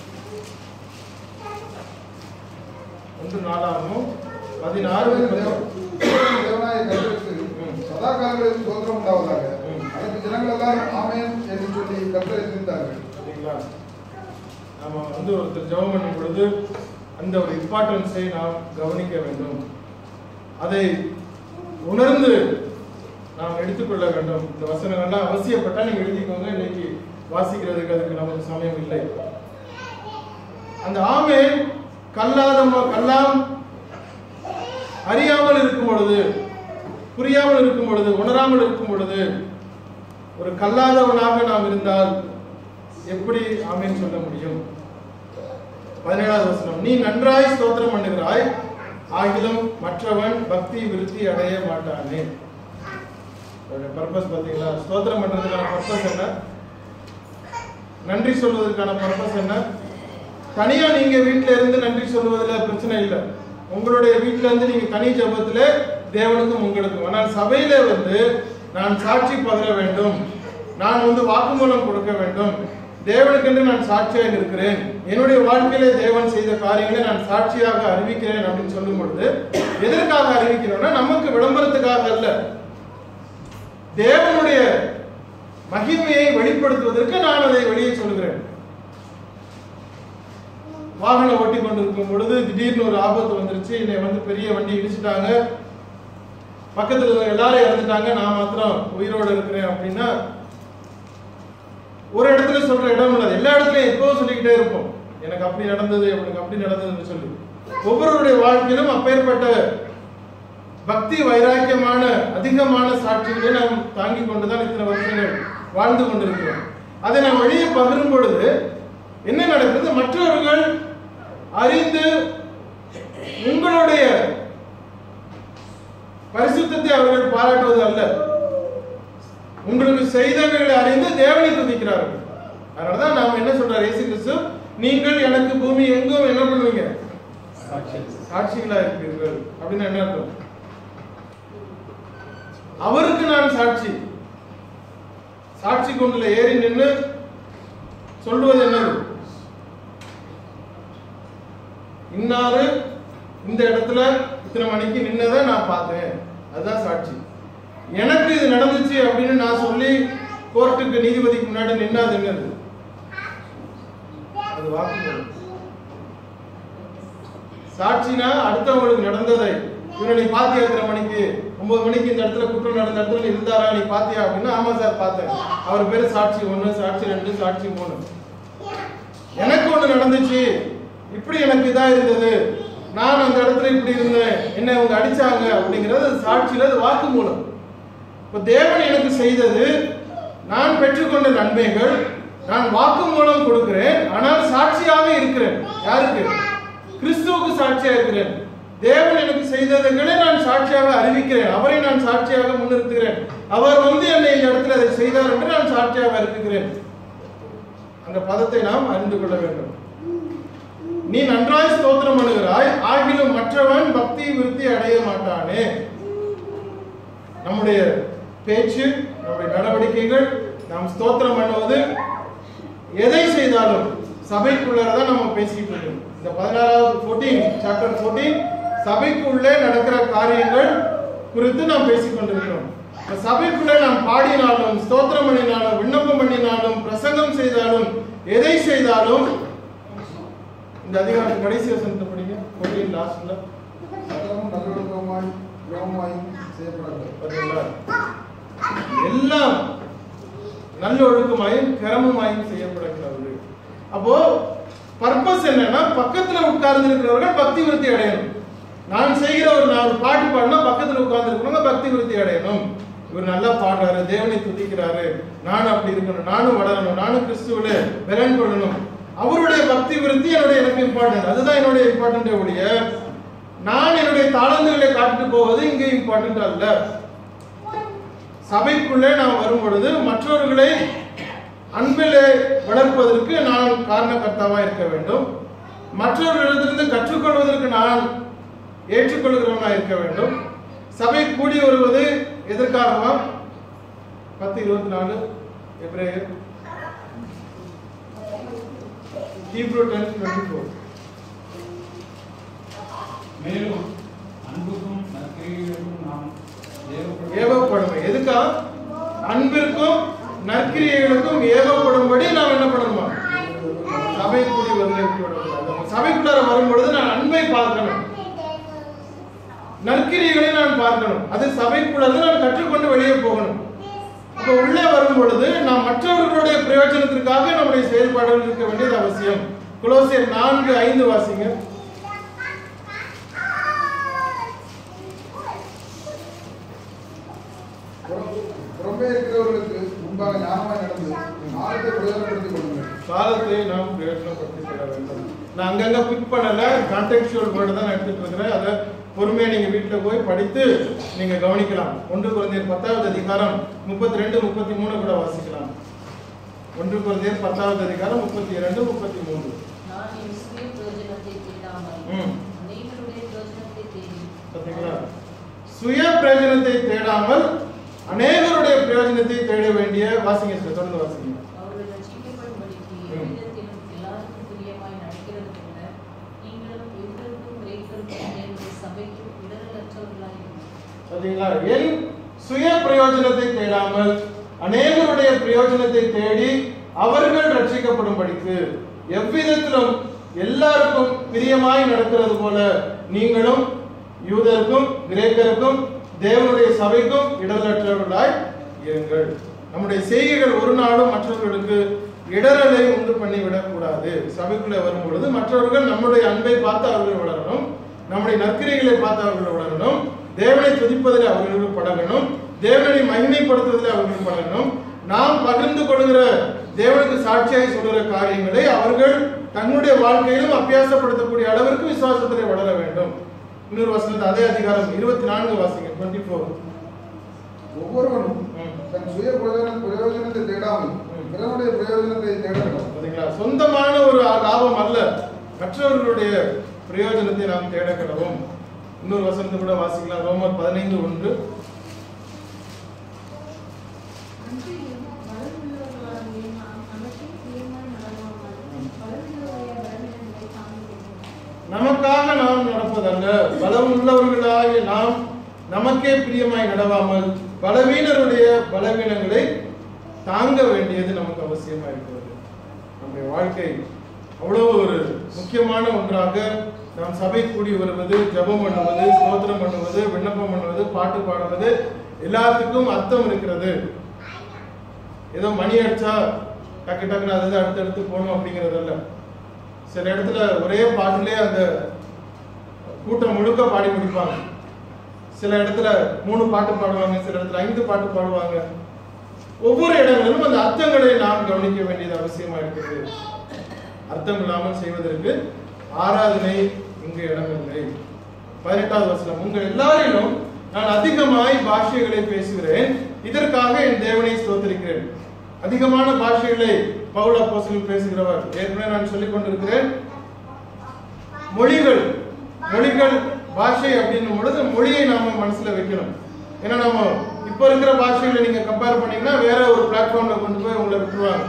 ஒன்று நாலாகமும் பதினாறு முப்பத்தாறு தேவனாய கர்த்தருக்கு ம். சதா காலங்களில் சுதந்திரம் உண்டாவதாக ம். அதற்கு ஜனங்கள் எல்லாரும் ஆமென் என்று சொல்லி கர்த்தரை துதித்தார்கள் சரிங்களா நாம வந்து ஒருத்தர் ஜெபம் பண்ணும் பொழுது அந்த ஒரு இம்பார்ட்டன்ஸை நாம் கவனிக்க வேண்டும் அதை உணர்ந்து நாம் எடுத்துக்கொள்ள வேண்டும் இந்த வசனங்கள்லாம் அவசியப்பட்டா நீங்க எழுதிக்கோங்க இன்னைக்கு வாசிக்கிறதுக்கு அதுக்கு நமக்கு சமயம் இல்லை அந்த ஆமே கல்லாத ம- கல்லாம் அறியாமல் இருக்கும் பொழுது புரியாமல் இருக்கும் பொழுது உணராமல் இருக்கும் பொழுது ஒரு கல்லாதவனாக நாம் இருந்தால் எப்படி ஆமென் சொல்ல முடியும் பதினேழாவது வசனம் நீ நன்றாய் ஸ்தோத்திரம் பண்ணுகிறாய் ஆகிலும் மற்றவன் பக்தி விருத்தி அடைய மாட்டானே பர்பஸ் பாத்தீங்களா ஸ்தோத்திரம் பண்றதுக்கான பர்பஸ் என்ன நன்றி சொல்வதற்கான பர்பஸ் என்ன தனியா நீங்க வீட்ல இருந்து நன்றி சொல்வதுல பிரச்சனை இல்லை உங்களுடைய வீட்ல இருந்து நீங்க தனி ஜெபத்துல தேவனுக்கும் உங்களுக்கும் ஆனால் சபையில வந்து நான் சாட்சி பகர வேண்டும் நான் வந்து வாக்குமூலம் கொடுக்க வேண்டும் தேவனுக்கென்று நான் சாட்சியாக இருக்கிறேன் என்னுடைய வாழ்க்கையிலே தேவன் செய்த காரியங்களை நான் சாட்சியாக அறிவிக்கிறேன் அப்படின்னு சொல்லும் பொழுது எதற்காக அறிவிக்கிறோம்னா நமக்கு விளம்பரத்துக்காக அல்ல தேவனுடைய மகிமையை வெளிப்படுத்துவதற்கு நான் அதை வெளியே சொல்கிறேன் வாகனம் ஓட்டி கொண்டிருக்கும் பொழுது திடீர்னு ஒரு ஆபத்து வந்துருச்சு என்னை வந்து பெரிய வண்டி இடிச்சிட்டாங்க பக்கத்துல இருக்க எல்லாரும் இறந்துட்டாங்க நான் மாத்திரம் உயிரோட இருக்கிறேன் அப்படின்னா ஒரு இடத்துல சொல்ற இடம் இல்லை எல்லா இடத்துலயும் எப்பவும் சொல்லிக்கிட்டே இருப்போம் எனக்கு அப்படி நடந்தது எனக்கு அப்படி நடந்ததுன்னு சொல்லி ஒவ்வொருவருடைய வாழ்க்கையிலும் அப்பேற்பட்ட பக்தி வைராக்கியமான அதிகமான சாட்சிகளை நாம் தாங்கிக் கொண்டுதான் இத்தனை வருஷங்கள் வாழ்ந்து கொண்டிருக்கிறோம் அதை நாம் வெளியே பகிரும் பொழுது என்ன நடக்குது மற்றவர்கள் அறிந்து உங்களுடைய பரிசுத்தத்தை அவர்கள் பாராட்டுவது அல்ல உங்களுக்கு செய்தவைகளை அறிந்து தேவனை துதிக்கிறார்கள் அதனாலதான் நாம் என்ன சொல்றார் இயேசு கிறிஸ்து நீங்கள் எனக்கு பூமி எங்கும் என்ன பண்ணுவீங்க சாட்சிகளா இருக்கிறீர்கள் அப்படின்னு என்ன அர்த்தம் அவருக்கு நான் சாட்சி சாட்சி கொண்டுல ஏறி நின்று சொல்லுவது என்னது இன்னாரு இந்த இடத்துல இத்தனை மணிக்கு நின்னதை நான் பார்த்தேன் அதுதான் சாட்சி எனக்கு இது நடந்துச்சு அப்படின்னு நான் சொல்லி கோர்ட்டுக்கு நீதிபதிக்கு முன்னாடி நின்னா அது என்னது அது வாக்குமூலம் சாட்சினா அடுத்தவங்களுக்கு நடந்ததை இவனை நீ பாத்தியா எத்தனை மணிக்கு ஒன்பது மணிக்கு இந்த இடத்துல குற்றம் நடந்த இடத்துல நீ இருந்தாரா நீ பாத்தியா அப்படின்னா ஆமா சார் பார்த்தேன் அவர் பேரு சாட்சி ஒண்ணு சாட்சி ரெண்டு சாட்சி மூணு எனக்கு ஒண்ணு நடந்துச்சு இப்படி எனக்கு இதா இருந்தது நான் அந்த இடத்துல இப்படி இருந்தேன் என்ன இவங்க அடிச்சாங்க அப்படிங்கிறது அது சாட்சியில அது வாக்கு மூலம் இப்ப தேவன் எனக்கு செய்தது நான் பெற்றுக்கொண்ட நன்மைகள் நான் வாக்கு மூலம் கொடுக்கிறேன் ஆனால் சாட்சியாக இருக்கிறேன் யாருக்கு கிறிஸ்துவுக்கு சாட்சியா இருக்கிறேன் தேவன் எனக்கு செய்ததுகளை நான் சாட்சியாக அறிவிக்கிறேன் அவரை நான் சாட்சியாக முன்னிறுத்துகிறேன் அவர் வந்து என்னை இந்த இடத்துல அதை செய்தார் என்று நான் சாட்சியாக இருக்கிறேன் அந்த பதத்தை நாம் அறிந்து கொள்ள வேண்டும் நீ நன்றாய் ஸ்தோத்திரம் பண்ணுகிறாய் ஆகிலும் மற்றவன் பக்தி விருத்தி அடைய மாட்டானே நம்முடைய பேச்சு நம்முடைய நடவடிக்கைகள் நாம் ஸ்தோத்திரம் பண்ணுவது எதை செய்தாலும் சபைக்குள்ளதான் நம்ம பேசிட்டு இருக்கோம் இந்த பதினாறாவது ஃபோர்டீன் சாப்டர் ஃபோர்டீன் சபைக்குள்ளே நடக்கிற காரியங்கள் குறித்து நாம் பேசிக் கொண்டிருக்கிறோம் இந்த சபைக்குள்ளே நாம் பாடினாலும் ஸ்தோத்திரம் பண்ணினாலும் விண்ணப்பம் பண்ணினாலும் பிரசங்கம் செய்தாலும் எதை செய்தாலும் இந்த அதிகாரத்து கடைசி வசனத்தை படிங்க ஃபோர்டீன் லாஸ்ட்ல சகலமும் நல்லொழுக்கமாய் கிரமமாயும் செய்யப்படவில்லை பார்த்தீங்களா எல்லாம் நல்ல ஒழுக்கமாயும் கிரமமாயும் செய்யப்படுகிறது அப்போ பர்பஸ் என்னன்னா பக்கத்துல உட்கார்ந்து இருக்கிறவர்கள் பக்தி விருத்தி அடையணும் நான் செய்கிற ஒரு நான் ஒரு பாட்டு பாடினா பக்கத்துல உட்கார்ந்து இருக்கிறவங்க பக்தி விருத்தி அடையணும் இவர் நல்லா பாடுறாரு தேவனை துதிக்கிறாரு நானும் அப்படி இருக்கணும் நானும் வளரணும் நானும் கிறிஸ்துவில பலன் கொள்ளணும் அவருடைய பக்தி விருத்தி என்னுடைய எனக்கு இம்பார்ட்டன்ட் அதுதான் என்னுடைய இம்பார்ட்டன்ட் ஒழிய நான் என்னுடைய தாளந்துகளை காட்டிட்டு போவது இங்கே இம்பார்ட்டன்ட் அல்ல சபைக்குள்ளே நாம் வரும் பொழுது மற்றவர்களை அன்பிலே வளர்ப்பதற்கு நான் காரணகர்த்தாவா இருக்க வேண்டும் மற்றவர்களிடத்திலிருந்து கற்றுக்கொள்வதற்கு நான் ஏற்றுக்கொள்கிறவனா இருக்க வேண்டும் சபை கூடி வருவது எதற்காகவா பத்து இருபத்தி நாலு எப்ரேயர் ஹீப்ரூ டென் டுவெண்ட்டி ஃபோர் மேலும் அன்புக்கும் நற்கிரியைகளுக்கும் நாம் தேவப்படும் ஏவப்படுமை எதுக்கா அன்பிற்கும் நற்கிரியைகளுக்கும் ஏவப்படும்படி நாம் என்ன பண்ணணுமா சபை கூடி வந்து சபைக்குள்ளார வரும் பொழுது நான் அன்பை பார்க்கணும் நற்கிரியைகளை நான் பார்க்கணும் அது சபைக்குள்ளது நான் கற்றுக்கொண்டு வெளியே போகணும் அப்ப உள்ளே வரும் பொழுது நாம் மற்றவர்களுடைய பிரயோஜனத்திற்காக நம்முடைய செயல்பாடுகள் இருக்க வேண்டியது அவசியம் குலோசியர் நான்கு ஐந்து வாசிங்க புறம்- புறம்பே இருக்கிறவர்களுக்கு முன்பாக ஞானமாய் நடந்து நாளத்தை பிரயோஜனப்படுத்திக் கொள்ளுங்கள் காலத்தை நாம் பிரயோஜனப்படுத்திக் கொள்ள வேண்டும் நான் அங்கங்க பிக் பண்ணல கான்டெக்சுவல் வேர்டு தான் நான் எடுத்துட்டு இருக்கிறேன் அதை பொறுமையா நீங்க வீட்டுல போய் படித்து நீங்க கவனிக்கலாம் ஒன்று குழந்தையர் பத்தாவது அதிகாரம் முப்பத்தி ரெண்டு முப்பத்தி மூணு கூட வாசிக்கலாம் ஒன்று குழந்தையர் பத்தாவது அதிகாரம் முப்பத்தி இரண்டு முப்பத்தி மூன்று நான் என் சுய பிரயோஜனத்தை தேடாமல் ம். அநேகருடைய பிரயோஜனத்தை தேடி பார்த்தீங்களா சுய பிரயோஜனத்தை தேடாமல் அநேகருடைய பிரயோஜனத்தை தேட வேண்டிய வாசிங்க சார் தொடர்ந்து வாசிங்க அவர்கள் ரட்சிக்கப்படும்படிக்கு ம். எவ்விதத்திலும் எல்லாருக்கும் பிரியமாய் நடக்கிறது போல நீங்களும் எங்களுக்கும் கிரேக்கருக்கும் என்னுடைய சபைக்கும் இடரலற்றவர்களாயிருங்கள் பார்த்தீங்களா என் சுய பிரயோஜனத்தை தேடாமல் அநேகருடைய பிரயோஜனத்தை தேடி அவர்கள் ரட்சிக்கப்படும்படிக்கு எவ்விதத்திலும் எல்லாருக்கும் பிரியமாய் நடக்கிறது போல நீங்களும் யூதருக்கும் கிரேக்கருக்கும் தேவனுடைய சபைக்கும் இடரலற்றவர்களாய் இருங்கள் நம்முடைய செய்கைகள் ஒரு நாளும் மற்றவர்களுக்கு இடரலை உண்டு பண்ணி விடக்கூடாது சபைக்குள்ளே வரும் பொழுது மற்றவர்கள் நம்முடைய அன்பை பார்த்து அவர்கள் வளரணும் நம்முடைய நற்கிரைகளை பார்த்து அவர்கள் வளரணும் தேவனை துதிப்பதில் அவர்கள் பழகணும் தேவனை மகிமைப்படுத்துவதில் அவர்கள் பழகணும் நாம் பகிர்ந்து கொள்கிற தேவனுக்கு சாட்சியாய் சொல்கிற காரியங்களை அவர்கள் தன்னுடைய வாழ்க்கையிலும் அபியாசப்படுத்தக்கூடிய அளவிற்கு விசுவாசத்திலே வளர வேண்டும் இன்னொரு வசனத்தை அதே அதிகாரம் இருபத்தி நான்கு வாசிங்க டுவெண்ட்டி ஃபோர் ஒவ்வொருவனும் ம். தன் சுய பிரயோஜன பிரயோஜனத்தை தேடாமல் ம். பிறனுடைய பிரயோஜனத்தை தேட வேண்டும் பாத்தீங்களா சொந்தமான ஒரு லாபம் அல்ல மற்றவர்களுடைய பிரயோஜனத்தை நாம் தேட கிடவும் இன்னொரு வசனத்தை கூட வாசிக்கலாம் ரோமர் பதினைந்து ஒன்று அன்றியும் பலமுள்ளவர்களாகிய நாம் நமக்கே பிரியமாய் நடவாமல் பலமுள்ளவருடைய பலவீனங்களை தாங்கிக் கொள்வோம். நமக்காக நாம் நடப்பதல்ல பலம் உள்ளவர்களாகிய நாம் நமக்கே பிரியமாய் நடவாமல் பலவீனருடைய பலவீனங்களை தாங்க வேண்டியது நமக்கு அவசியமா இருக்கிறது நம்முடைய வாழ்க்கை அவ்வளவு ஒரு முக்கியமான ஒன்றாக நாம் சபை கூடி வருவது ஜெபம் பண்ணுவது ஸ்தோத்திரம் பண்ணுவது விண்ணப்பம் பண்ணுவது பாட்டு பாடுவது எல்லாத்துக்கும் அர்த்தம் இருக்கிறது ஏதோ மணி அடிச்சா டக்கு டக்குன்னு அது அடுத்தடுத்து போகணும் அப்படிங்கிறதல்ல சில இடத்துல ஒரே பாட்டிலே அந்த கூட்டம் முழுக்க பாடி முடிப்பாங்க சில இடத்துல மூணு பாட்டு பாடுவாங்க சில இடத்துல ஐந்து பாட்டு பாடுவாங்க ஒவ்வொரு இடங்களிலும் அந்த அர்த்தங்களை நாம் கவனிக்க வேண்டியது அவசியமா இருக்கிறது அர்த்தம் இல்லாமல் செய்வதற்கு ஆராதனை இங்கு இடமில்லை பதினெட்டாவது வசனம் உங்கள் எல்லாரிலும் நான் அதிகமாய் பாஷைகளை பேசுகிறேன் இதற்காக என் தேவனை ஸ்தோத்திரிக்கிறேன் அதிகமான பாஷைகளை பவுல் அப்போஸ்தலன் பேசுகிறவர் ஏற்கனவே நான் சொல்லிக் கொண்டிருக்கிறேன் மொழிகள் மொழிகள் பாஷை அப்படின்னும் பொழுது மொழியை நாம மனசுல வைக்கணும் ஏன்னா நம்ம இப்ப இருக்கிற பாஷைகளை நீங்க கம்பேர் பண்ணீங்கன்னா வேற ஒரு பிளாட்ஃபார்ம்ல கொண்டு போய் உங்களை விட்டுருவாங்க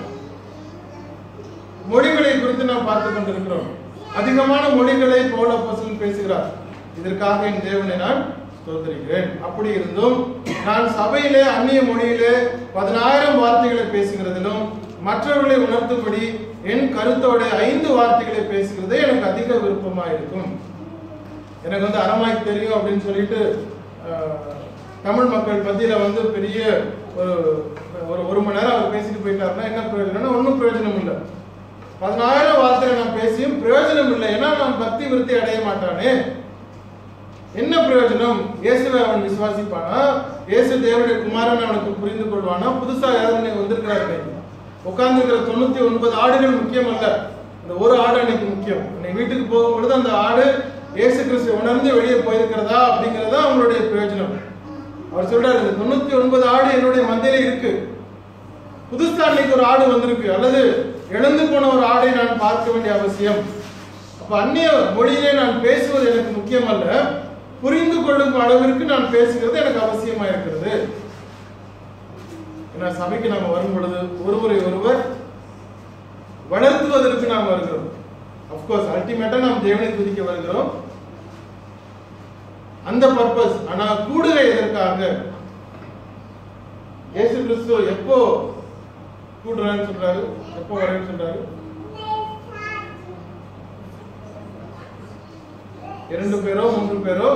மொழிகளை குறித்து நாம் பார்த்து கொண்டிருக்கிறோம் அதிகமான மொழிகளை பவுல் அப்போஸ்தலன் பேசுகிறார் இதற்காக என் தேவனை நான் ஸ்தோத்திரிக்கிறேன் அப்படி இருந்தும் நான் சபையிலே அந்நிய மொழியிலே பதினாயிரம் வார்த்தைகளை பேசுகிறதிலும் மற்றவர்களை உணர்த்தும்படி என் கருத்தோட ஐந்து வார்த்தைகளை பேசுகிறதே எனக்கு அதிக விருப்பமா இருக்கும் எனக்கு வந்து அரமாய்க்கு தெரியும் அப்படின்னு சொல்லிட்டு அஹ், தமிழ் மக்கள் மத்தியில வந்து பெரிய ஒரு ஒரு ஒரு மணி நேரம் அவர் பேசிட்டு போயிட்டாருன்னா என்ன பிரயோஜனம்னா ஒன்றும் பிரயோஜனம் இல்லை பதினாயிரம் வார்த்தைகளை நான் பேசியும் பிரயோஜனம் இல்லை ஏன்னா நான் பக்தி விருத்தி அடைய மாட்டானே என்ன பிரயோஜனம் இயேசுவை அவன் விசுவாசிப்பானா இயேசு தேவனுடைய குமாரன் அவனுக்கு புரிந்து கொள்வானா புதுசா யாரும் வந்திருக்கிறாரு உட்கார்ந்து இருக்கிற தொண்ணூத்தி ஒன்பது ஆடுகள் முக்கியம் அல்ல அந்த ஒரு ஆடு அன்னைக்கு முக்கியம் அன்னைக்கு வீட்டுக்கு போகும் பொழுது அந்த ஆடு இயேசு கிறிஸ்து உணர்ந்து வெளியே போயிருக்கிறதா அப்படிங்கறதா அவங்களுடைய பிரயோஜனம் அவர் சொல்றாரு இந்த தொண்ணூத்தி ஒன்பது ஆடு என்னுடைய மந்தையில இருக்கு புதுசா இன்னைக்கு ஒரு ஆடு வந்திருக்கு அல்லது இழந்து போன ஒரு ஆடை நான் பார்க்க வேண்டிய அவசியம் அப்ப அந்நிய மொழியிலே நான் பேசுவது எனக்கு முக்கியம் அல்ல புரிந்து கொள்ளும் அளவிற்கு நான் பேசுகிறது எனக்கு அவசியமா இருக்கிறது ஏன்னா சபைக்கு நாம வரும் பொழுது ஒருவரை ஒருவர் வளர்த்துவதற்கு நாம் வருகிறோம் அப்கோர்ஸ் அல்டிமேட்டா நாம் தேவனை துதிக்க வருகிறோம் அந்த பர்பஸ் ஆனா கூடுகை எதற்காக இயேசு கிறிஸ்து எப்போ கூடுறான்னு சொல்றாரு எப்போ வரேன்னு சொல்றாரு இரண்டு பேரோ மூன்று பேரோ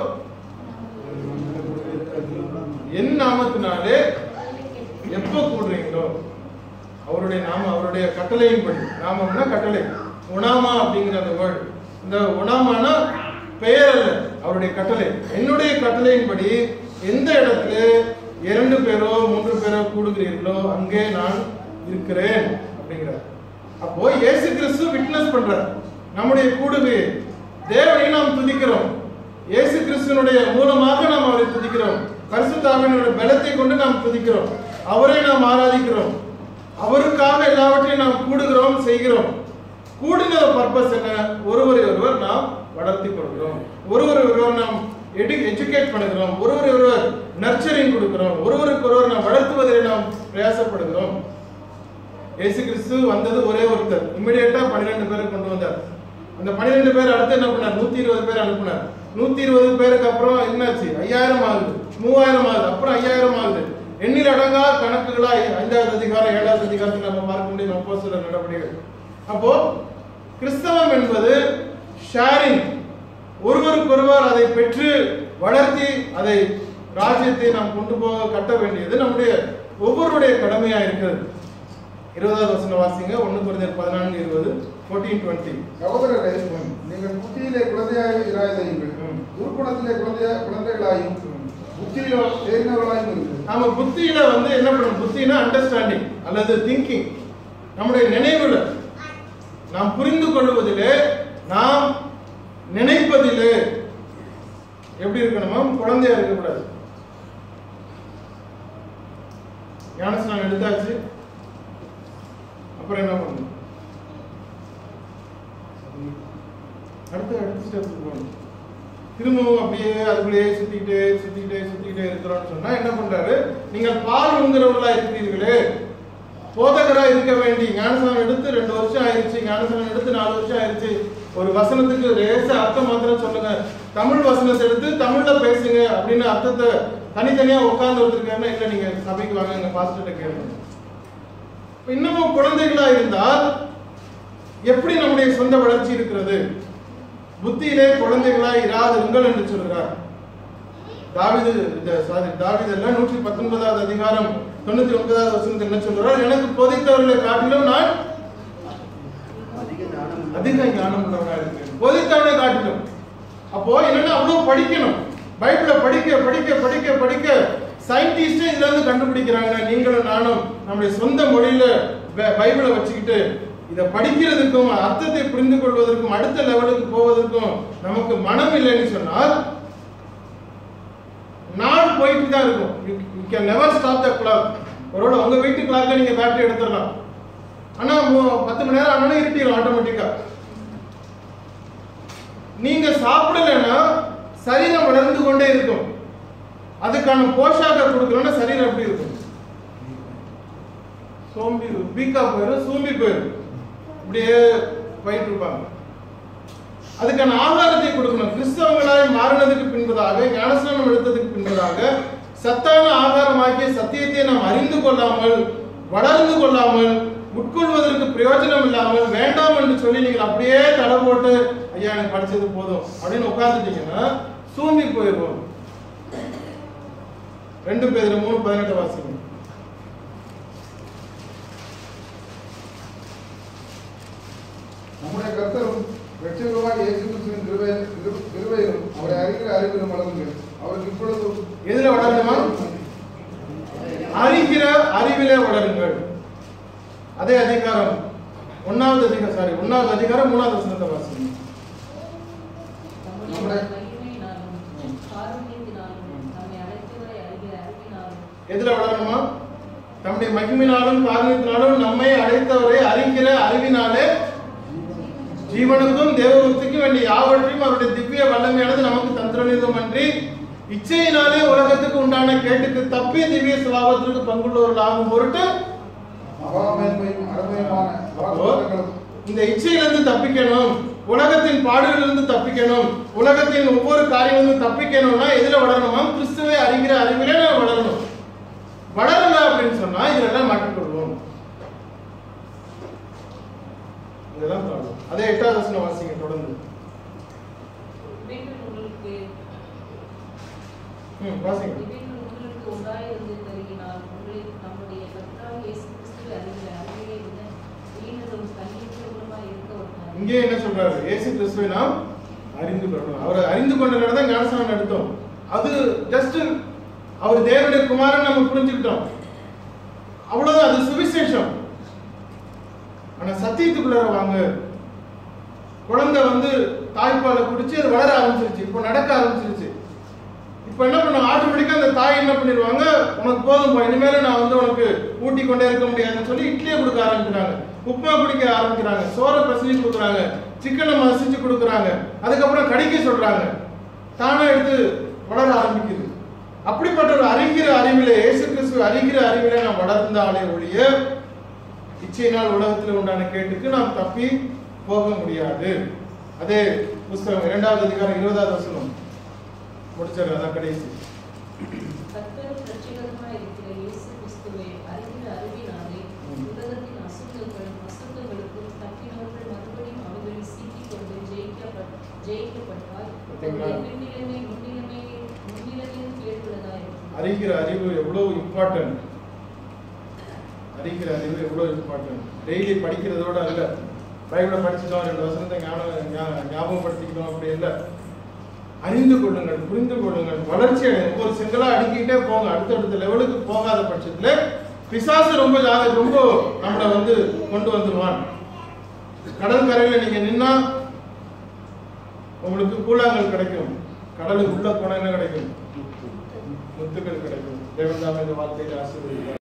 என் நாமத்தினாலே எப்போ கூடுறீங்களோ அவருடைய நாம அவருடைய கட்டளையின் படி நாமம்னா கட்டளை உணாமா அப்படிங்கிற அந்த வேர்டு இந்த உணாமானா பெயர் அல்ல அவருடைய கட்டளை என்னுடைய கட்டளையின்படி எந்த இடத்துல இரண்டு பேரோ மூன்று பேரோ கூடுகிறீர்களோ அங்கே நான் இருக்கிறேன் அப்படிங்கிறார் அப்போ இயேசு கிறிஸ்து விட்னஸ் பண்றார் நம்முடைய கூடுகையை தேவனை நாம் துதிக்கிறோம் இயேசு கிறிஸ்துவனுடைய மூலமாக நாம் அவரை துதிக்கிறோம் பரிசுத்தாவினுடைய பலத்தை கொண்டு நாம் துதிக்கிறோம் அவரை நாம் ஆராதிக்கிறோம் அவருக்காக எல்லாவற்றையும் நாம் கூடுகிறோம் செய்கிறோம் கூடின பர்பஸ் என்ன ஒருவரை ஒருவர் நாம் வளர்த்தி கொள்கிறோம் ஒருவரை ஒருவர் நாம் எடு எஜுகேட் பண்ணுகிறோம் ஒருவரை ஒருவர் நர்ச்சரிங் கொடுக்கிறோம் ஒருவருக்கு ஒருவர் நாம் வளர்த்துவதில் நாம் பிரயாசப்படுகிறோம் இயேசு கிறிஸ்து வந்தது ஒரே ஒருத்தர் இமிடியேட்டா பன்னிரெண்டு பேரை கொண்டு வந்தார் அந்த பன்னிரெண்டு பேர் அடுத்து என்ன பண்ணார் நூத்தி இருபது பேர் அனுப்புனார் நூத்தி இருபது பேருக்கு அப்புறம் என்னாச்சு ஐயாயிரம் ஆகுது மூவாயிரம் ஆகுது அப்புறம் ஐயாயிரம் ஆகுது எண்ணில் அடங்கா கணக்குகளா ஐந்தாவது அதிகாரம் ஏழாவது அதிகாரத்தில் நம்ம பார்க்க முடியும் அப்போ சில நடவடிக்கைகள் அப்போ கிறிஸ்தவம் என்பது ஷேரிங் ஒருவருக்கொருவர் அதை பெற்று வளர்த்தி அதை ராஜ்யத்தை நாம் கொண்டு போக கட்ட வேண்டியது நம்முடைய ஒவ்வொருடைய கடமையா இருக்கிறது இருபதாவது வசனம் வாசிங்க ஒண்ணு குறைஞ்சர் பதினான்கு இருபது ஃபோர்டீன் டுவெண்ட்டி சகோதரரே நீங்கள் புத்தியிலே குழந்தையாக இராதையுங்கள் ம். துர்க்குணத்திலே குழந்தைய குழந்தைகளாயும் புத்தியிலோ தேர்ந்தவர்களாயும் இருக்கு நாம புத்தியில வந்து என்ன பண்ணணும் புத்தினா அண்டர்ஸ்டாண்டிங் அல்லது திங்கிங் நம்முடைய நினைவுல நாம் புரிந்து கொள்வதிலே நாம் நினைப்பதிலே எப்படி இருக்கணுமா குழந்தையா இருக்கக்கூடாது ஞானஸ்நானம் எடுத்தாச்சு அப்புறம் என்ன பண்ணணும் அடுத்து அடுத்த ஸ்டெப்புக்கு போகணும் திரும்பவும் அப்படியே அதுக்குள்ளேயே சுத்திக்கிட்டே சுத்திக்கிட்டே சுத்திக்கிட்டே இருக்கிறோம்னு சொன்னா என்ன பண்றாரு நீங்கள் பால் உண்கிறவர்களா இருக்கிறீர்களே போதகரா இருக்க வேண்டி ஞானசனம் எடுத்து ரெண்டு வருஷம் ஆயிருச்சு ஞானசனம் எடுத்து நாலு வருஷம் ஆயிருச்சு ஒரு வசனத்துக்கு லேசா அர்த்தம் மாத்திரம் சொல்லுங்க தமிழ் வசனத்தை எடுத்து தமிழ்ல பேசுங்க அப்படின்னு அர்த்தத்தை தனித்தனியா உட்கார்ந்து வந்திருக்காருன்னா இல்ல நீங்க சபைக்கு வாங்க எங்க பாஸ்டர்கிட்ட கேளுங்க இப்ப இன்னமும் குழந்தைகளா இருந்தால் எப்படி நம்முடைய சொந்த வளர்ச்சி இருக்கிறது புத்தியிலே குழந்தைகளாய் இராதிருங்கள் என்று சொல்கிறார் தாவிது இந்த சாரி தாவிது அல்ல நூற்றி பத்தொன்பதாவது அதிகாரம் தொண்ணூத்தி ஒன்பதாவது வசனத்தில் என்ன சொல்றார் எனக்கு போதித்தவர்களை காட்டிலும் நான் அதிக ஞானம் அதிக ஞானம் உள்ளவனா இருக்கிறேன் போதித்தவனை காட்டிலும் அப்போ என்னன்னா அவ்வளவு படிக்கணும் பைபிளை படிக்க படிக்க படிக்க படிக்க சயின்டிஸ்டே இதுல இருந்து கண்டுபிடிக்கிறாங்க நீங்களும் நானும் நம்முடைய சொந்த மொழியில பை- பைபிளை வச்சுக்கிட்டு இதை படிக்கிறதுக்கும் அர்த்தத்தை புரிந்து கொள்வதற்கும் அடுத்த லெவலுக்கு போவதற்கும் நமக்கு மனம் இல்லைன்னு சொன்னால் நாள் போயிட்டு தான் இருக்கும் you can never stop the clock ஒருவேளை உங்க வீட்டு கிளாக்கை நீங்க பேட்டரி எடுத்துடலாம் ஆனா மு- பத்து மணி நேரம் ஆனாலும் இருட்டிடும் ஆட்டோமேட்டிக்கா நீங்க சாப்பிடலைன்னா சரீரம் வளர்ந்து கொண்டே இருக்கும் அதுக்கான போஷாக்க கொடுக்கலன்னா சரீரம் எப்படி இருக்கும் சோம்பி வீக்கா போயிடும் சூம்பி போயிடும் இப்படியே போயிட்டு இருப்பாங்க அதுக்கான ஆகாரத்தை கொடுக்கணும் கிறிஸ்தவங்களாய் மாறினதுக்கு பின்பதாக ஞானஸ்நானம் எடுத்ததுக்கு பின்பதாக சத்தான ஆகாரமாகிய சத்தியத்தை நாம் அறிந்து கொள்ளாமல் வளர்ந்து கொள்ளாமல் உட்கொள்வதற்கு பிரயோஜனம் இல்லாமல் வேண்டாம் என்று சொல்லி நீங்கள் அப்படியே தடை போட்டு ஐயா எனக்கு படிச்சது போதும் அப்படின்னு உட்கார்ந்துட்டீங்கன்னா சூம்பி போயிடுவோம் ரெண்டு பேர் மூணு பதினெட்டு வாசிங்க நம்முடைய கர்த்தரும் ரட்சகருமாய் இயேசு கிறிஸ்துவின் கிருபையில் கிரு- கிருபையிலும் அவரை அறிகிற அறிவிலும் வளருங்கள் அவருக்கு இப்பொழுது எதுல வளரணுமா அறிகிற அறிவிலே வளருங்கள் அதே அதிகாரம் ஒன்னாவது அதிகாரம் சாரி ஒன்னாவது அதிகாரம் மூணாவது வசனத்தை வாசிங்க நம்முடைய மகிமையினாலும் காருண்யத்தினாலும் நம்மை அழைத்தவரை அறிகிற அவருடைய மகிமினாலும் காரணத்தினாலும் நம்மை அழைத்தவரை அறிகிற அறிவினாலே ஜீவனுக்கும் தேவபக்திக்கும் வேண்டிய யாவற்றையும் அவருடைய திவ்ய வல்லமையானது நமக்கு தந்திரனிதம் அன்றி இச்சையினாலே உலகத்துக்கு உண்டான கேட்டுக்கு தப்பி திவ்ய சுவாபத்திற்கு பங்குள்ளவர்கள் ஆகும் பொருட்டு மகாமேன்மையும் அருமையுமான வாக்குத்தத்தங்களும் இந்த இச்சையிலிருந்து தப்பிக்கணும் உலகத்தின் பாடுகளிலிருந்து தப்பிக்கணும் உலகத்தின் ஒவ்வொரு காரியங்களும் தப்பிக்கணும்னா எதுல வளரணுமா கிறிஸ்துவை அறிகிற அறிவிலே நான் வளரணும் வளரல அப்படின்னு சொன்னா இதெல்லாம் மாட்டிக்கொள்வோம் இதெல்லாம் ப்ராப்ளம் அதே எட்டாவது வசனம் வாசிங்க தொடர்ந்து இவைகள் உங்களுக்கு ம் வாசிங்க இவைகள் உங்களுக்கு உண்டாயிருந்து தருகினால் உங்களை நம்முடைய கர்த்தராகிய இயேசு கிறிஸ்துவை அறிகிற அறிவிலே விட வீணரும் கண்ணீர்களுமாய் இருக்க விட்டார் இங்கே என்ன சொல்றாரு இயேசு கிறிஸ்துவை நாம் அறிந்து கொள்ளணும் அவரை அறிந்து கொண்டனால தான் ஞானஸ்நானம் எடுத்தோம் அது ஜஸ்ட் அவர் தேவனுடைய குமாரன் நம்ம புரிஞ்சுக்கிட்டோம் அவ்வளவுதான் அது சுவிசேஷம் ஆனா சத்தியத்துக்குள்ளார வாங்க குழந்தை வந்து தாய்ப்பாலை குடிச்சு அது வளர ஆரம்பிச்சிருச்சு இப்போ நடக்க ஆரம்பிச்சிருச்சு இப்போ என்ன பண்ண ஆட்டோமேட்டிக்கா அந்த தாய் என்ன பண்ணிடுவாங்க உனக்கு போதும்பா இனிமேல நான் வந்து உனக்கு ஊட்டி கொண்டே இருக்க முடியாதுன்னு சொல்லி இட்லியை கொடுக்க ஆரம்பிக்கிறாங்க உப்புமா குடிக்க ஆரம்பிக்கிறாங்க சோறை பசஞ்சு கொடுக்குறாங்க சிக்கனை மசிச்சு கொடுக்குறாங்க அதுக்கப்புறம் கடிக்க சொல்றாங்க தானே எடுத்து வளர ஆரம்பிக்குது அப்படிப்பட்ட ஒரு அறிகிற அறிவிலே இயேசு கிறிஸ்துவ அறிகிற அறிவிலே நாம் வளர்ந்தாலே ஒழிய இச்சையினால் உலகத்தில் உண்டான கேட்டுக்கு நாம் தப்பி போக முடியாது அதே புஸ்தகம் இரண்டாவது அதிகாரம் இருபதாவது வசனம் முடிச்சிடறேன் அதான் கடைசி கர்த்தரும் ரட்சகருமாய் இருக்கிற இயேசு கிறிஸ்துவை அறிகிற அறிவினாலே உலகத்தின் அசுத்தங்களும் அசுத்தங்களுக்கும் தப்பினவர்கள் மறுபடியும் அவர்களில் சிக்கிக் கொண்டு ஜெயிக்கப்பட் ஜெயிக்கப்பட்டால் பார்த்தீங்களா? அவருடைய பின்னிலைமை முன்னிலைமை முன்னிலைமையில் கேட்டுள்ளதாயிருக்கும் அறிகிற அறிவு எவ்வளவு இம்பார்ட்டன்ட் அறிகிற அறிவு எவ்வளவு இம்பார்ட்டன்ட் டெய்லி படிக்கிறதோட அல்ல பைபிளை படிச்சுட்டோம் ரெண்டு வசனத்தை ஞாபகம் ஞா- ஞாபகப்படுத்திக்கணும் அப்படி இல்லை அறிந்து கொள்ளுங்கள் புரிந்து கொள்ளுங்கள் வளர்ச்சி அடையும் ஒவ்வொரு செங்கலா அடுக்கிட்டே போங்க அடுத்தடுத்த லெவலுக்கு போகாத பட்சத்துல பிசாசு ரொம்ப ஜாக ரொம்ப நம்மளை வந்து கொண்டு வந்துருவான் கடல் கரையில நீங்க நின்னா உங்களுக்கு கூழாங்கல் கிடைக்கும் கடலுக்கு உள்ள போனா என்ன கிடைக்கும் முத்துக்கள் கிடைக்கும் தேவன் தாமே இந்த வார்த்தையை ஆசீர்வதிப்பார்